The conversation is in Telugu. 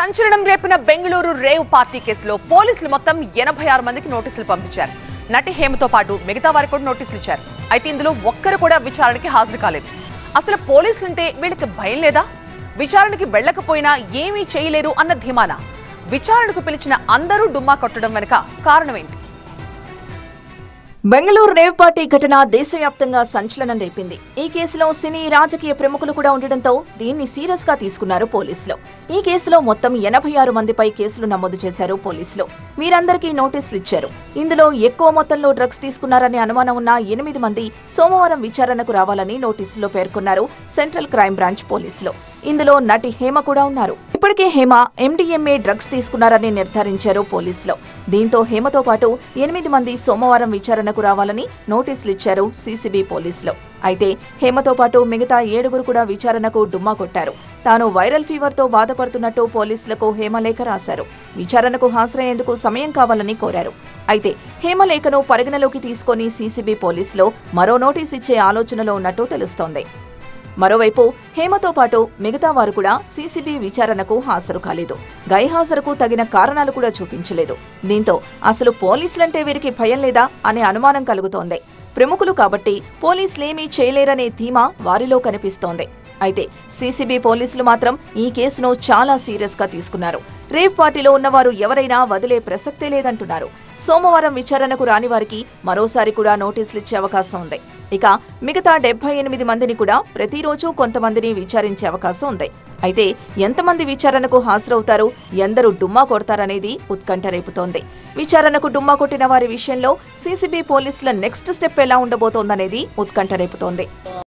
సంచలనం రేపిన బెంగళూరు రేవ్ పార్టీ కేసులో పోలీసులు మొత్తం ఎనభై ఆరు మందికి నోటీసులు పంపించారు నటి హేమతో పాటు మిగతా వారికి కూడా నోటీసులు ఇచ్చారు అయితే ఇందులో ఒక్కరు కూడా విచారణకి హాజరు కాలేదు అసలు పోలీసులంటే వీళ్ళకి భయం లేదా విచారణకి వెళ్ళకపోయినా ఏమీ చేయలేరు అన్న ధీమానా విచారణకు పిలిచిన అందరూ డుమ్మా కొట్టడం వెనుక కారణమేంటి బెంగళూరు రేవ్ పార్టీ ఘటన దేశవ్యాప్తంగా సంచలనం రేపింది ఈ కేసులో సినీ రాజకీయ ప్రముఖులు కూడా ఉండడంతో దీన్ని సీరియస్ గా తీసుకున్నారు పోలీసులు ఈ కేసులో మొత్తం ఎనభై ఆరు మందిపై కేసులు నమోదు చేశారు పోలీసులు వీరందరికీ నోటీసులు ఇచ్చారు ఇందులో ఎక్కువ మొత్తంలో డ్రగ్స్ తీసుకున్నారనే అనుమానం ఉన్న ఎనిమిది మంది సోమవారం విచారణకు రావాలని నోటీసులో పేర్కొన్నారు సెంట్రల్ క్రైమ్ బ్రాంచ్ పోలీసులు ఇందులో నటి హేమ కూడా ఉన్నారు ఇప్పటికే హేమ ఎండిఎంఏ డ్రగ్స్ తీసుకున్నారని నిర్ధారించారు పోలీసులు దీంతో హేమతో పాటు ఎనిమిది మంది సోమవారం విచారణకు రావాలని నోటీసులు ఇచ్చారు సీసీబీ పోలీసులు అయితే హేమతో పాటు మిగతా ఏడుగురు కూడా విచారణకు డుమ్మా కొట్టారు తాను వైరల్ ఫీవర్ తో బాధపడుతున్నట్టు పోలీసులకు హేమలేఖ రాశారు విచారణకు హాజరయ్యేందుకు సమయం కావాలని కోరారు అయితే హేమలేఖను పరిగణలోకి తీసుకొని సీసీబీ పోలీసులు మరో నోటీస్ ఇచ్చే ఆలోచనలో ఉన్నట్టు తెలుస్తోంది మరోవైపు హేమతో పాటు మిగతా వారు కూడా సీసీబీ విచారణకు హాజరు కాలేదు గైహాజరుకు తగిన కారణాలు కూడా చూపించలేదు దీంతో అసలు పోలీసులంటే వీరికి భయం లేదా అనే అనుమానం కలుగుతోంది ప్రముఖులు కాబట్టి పోలీసులేమీ చేయలేరనే ధీమా వారిలో కనిపిస్తోంది అయితే సీసీబీ పోలీసులు మాత్రం ఈ కేసును చాలా సీరియస్ గా తీసుకున్నారు రేవ్ పార్టీలో ఉన్నవారు ఎవరైనా వదిలే ప్రసక్తే లేదంటున్నారు సోమవారం విచారణకు రాని వారికి మరోసారి కూడా నోటీసులు ఇచ్చే అవకాశం ఉంది ఇక మిగతా డెబ్బై ఎనిమిది మందిని కూడా ప్రతిరోజు కొంతమందిని విచారించే అవకాశం ఉంది అయితే ఎంతమంది విచారణకు హాజరవుతారు ఎందరు డుమ్మా కొడతారనేది ఉత్కంఠ రేపుతోంది విచారణకు డుమ్మా కొట్టిన వారి విషయంలో సీసీబీ పోలీసుల నెక్స్ట్ స్టెప్ ఎలా ఉండబోతోందనేది ఉత్కంఠ రేపుతోంది